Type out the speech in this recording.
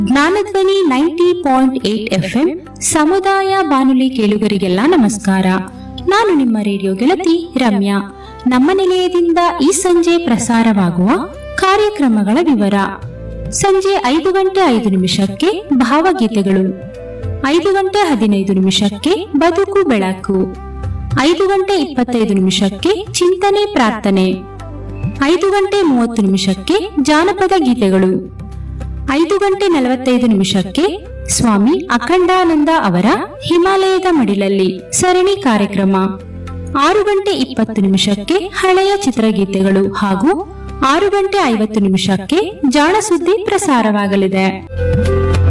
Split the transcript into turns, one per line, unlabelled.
ಜ್ಞಾನಧ್ವನಿ ninety point eight FM ಸಮುದಾಯ ಬಾನುಲಿ ಕೇಳುಗರಿಗೆಲ್ಲ ನಮಸ್ಕಾರ ನಾನು ನಿಮ್ಮ ರೇಡಿಯೋ ಗೆಳತಿ ರಮ್ಯಾ ನಮ್ಮ ನಿಲಯದಿಂದ ಈ ಸಂಜೆ ಪ್ರಸಾರವಾಗುವ ಕಾರ್ಯಕ್ರಮಗಳ ವಿವರ ಸಂಜೆ ಐದು ಗಂಟೆ ಐದು ನಿಮಿಷಕ್ಕೆ ಭಾವಗೀತೆಗಳು ಐದು ಗಂಟೆ ಹದಿನೈದು ನಿಮಿಷಕ್ಕೆ ಬದುಕು ಬೆಳಕು ಐದು ಗಂಟೆ ಇಪ್ಪತ್ತೈದು ನಿಮಿಷಕ್ಕೆ ಚಿಂತನೆ ಪ್ರಾರ್ಥನೆ ಐದು ಗಂಟೆ ಮೂವತ್ತು ನಿಮಿಷಕ್ಕೆ ಜಾನಪದ ಗೀತೆಗಳು ಐದು ಗಂಟೆ ನಲವತ್ತೈದು ನಿಮಿಷಕ್ಕೆ ಸ್ವಾಮಿ ಅಖಂಡಾನಂದ ಅವರ ಹಿಮಾಲಯದ ಮಡಿಲಲ್ಲಿ ಸರಣಿ ಕಾರ್ಯಕ್ರಮ ಆರು ಗಂಟೆ ಇಪ್ಪತ್ತು ನಿಮಿಷಕ್ಕೆ ಹಳೆಯ ಚಿತ್ರಗೀತೆಗಳು ಹಾಗೂ ಆರು ಗಂಟೆ ಐವತ್ತು ನಿಮಿಷಕ್ಕೆ ಜಾಣ ಸುದ್ದಿ ಪ್ರಸಾರವಾಗಲಿದೆ